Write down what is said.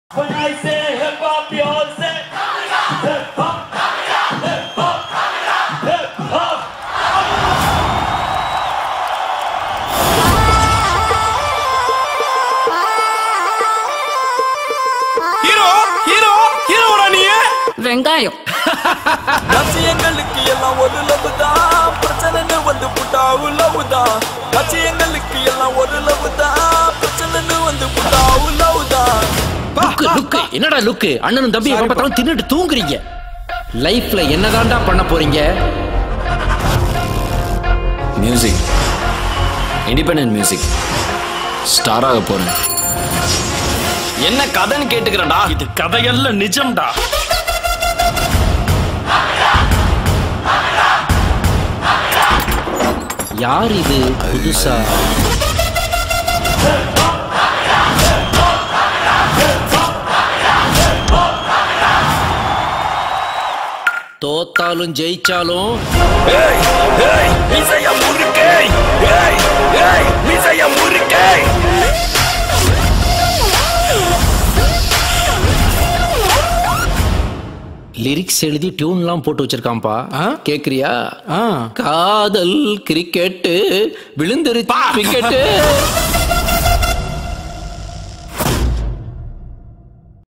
When I say hip hop, you all say hip hop, hip hop, hip hop. Hero hero ஹீரோடா நீ வெங்காயம் லட்சியங்களுக்கு எல்லாம் ஒரு love தான் பிரச்சனைன்னு வந்து புட்டா லவ் தான் லட்சியங்களுக்கு எல்லாம் ஒரு லவ் தான் பிரச்சனைன்னு வந்து புட்டா லவ் தான் லுக்கு லுக்கு என்னடா லுக்கு அண்ணனும் தம்பி எப்ப பார்த்தாலும் தின்னுட்டு தூங்குறீங்க லைஃப்ல என்னதான்டா பண்ண போறீங்க மியூசிக் இண்டிபெண்டன்ட் மியூசிக் ஸ்டார் ஆக போறேன் என்ன கதைன்னு கேட்டுக்கிறேன்டா இது கதையல்ல நிஜம்டா யார் இது புதுசா தோத்தாலும் ஜெயிச்சாலும் ஏய் ஏய் மிசைய முறுக்கே ஏய் ஏய் மிசைய முறுக்கே லிரிக்ஸ் எழுதி டியூன்லாம் போட்டு வச்சிருக்கான்பா கேக்குறியா ஆ. காதல் கிரிக்கெட்டு விழுந்துருச்சு விக்கெட்டு